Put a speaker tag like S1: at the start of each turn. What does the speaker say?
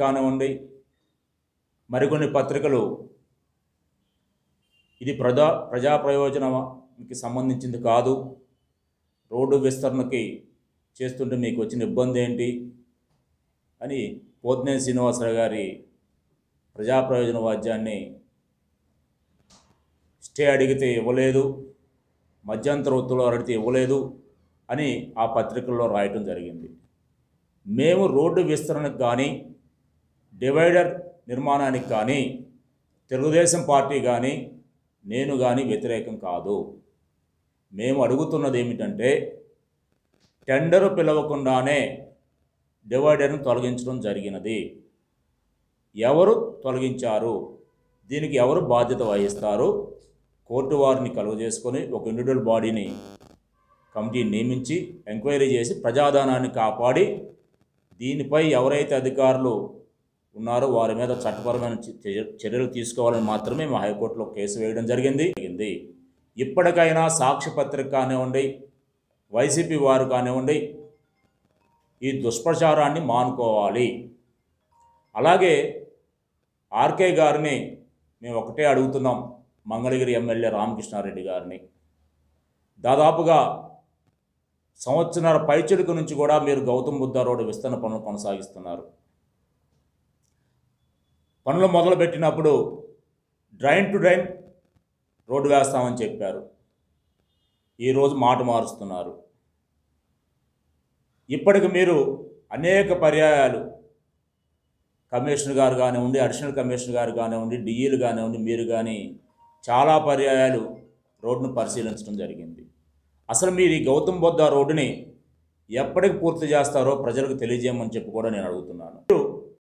S1: కానివ్వండి మరికొన్ని పత్రికలు ఇది ప్రజా ప్రజా ప్రయోజనానికి సంబంధించింది కాదు రోడ్డు విస్తరణకి చేస్తుంటే మీకు వచ్చిన ఇబ్బంది ఏంటి అని పోతినేని శ్రీనివాసరావు గారి ప్రజా ప్రయోజన వాద్యాన్ని స్టే అడిగితే ఇవ్వలేదు మధ్యంతర ఉత్తర్వులు అడిగితే ఇవ్వలేదు అని ఆ పత్రికల్లో రాయటం జరిగింది మేము రోడ్డు విస్తరణకు కానీ డివైడర్ నిర్మాణానికి కానీ తెలుగుదేశం పార్టీ కానీ నేను కానీ వ్యతిరేకం కాదు మేము అడుగుతున్నది ఏమిటంటే టెండరు పిలవకుండానే డివైడర్ను తొలగించడం జరిగినది ఎవరు తొలగించారు దీనికి ఎవరు బాధ్యత వహిస్తారు కోర్టు వారిని కలుగజేసుకొని ఒక ఇండివిజువల్ బాడీని కమిటీ నియమించి ఎంక్వైరీ చేసి ప్రజాధనాన్ని కాపాడి దీనిపై ఎవరైతే అధికారులు ఉన్నారో వారి మీద చట్టపరమైన చ- చర్యలు తీసుకోవాలని మాత్రమే మా హైకోర్టులో కేసు వేయడం జరిగింది జరిగింది ఇప్పటికైనా సాక్షి పత్రిక కానివ్వండి వైసీపీ వారు కానివ్వండి ఈ దుష్ప్రచారాన్ని మానుకోవాలి అలాగే ఆర్కే గారిని మేము ఒకటే అడుగుతున్నాం మంగళగిరి ఎమ్మెల్యే రామకృష్ణారెడ్డి గారిని దాదాపుగా సంవత్సరాల పైచిలుకు నుంచి కూడా మీరు గౌతమ్ బుద్ధ రోడ్డు విస్తరణ పనులు కొనసాగిస్తున్నారు పనులు మొదలుపెట్టినప్పుడు డ్రైన్ టు డ్రైన్ రోడ్డు వేస్తామని చెప్పారు ఈరోజు మాట మారుస్తున్నారు ఇప్పటికి మీరు అనేక పర్యాయాలు కమిషనర్ గారు కానివ్వండి అడిషనల్ కమిషనర్ గారు కానివ్వండి డిఈలు కానివ్వండి మీరు కానీ చాలా పర్యాయాలు రోడ్డును పరిశీలించడం జరిగింది అసలు మీరు ఈ గౌతమ్ బుద్ధ రోడ్డుని ఎప్పటికి పూర్తి చేస్తారో ప్రజలకు తెలియజేయమని చెప్పి కూడా నేను అడుగుతున్నాను మీరు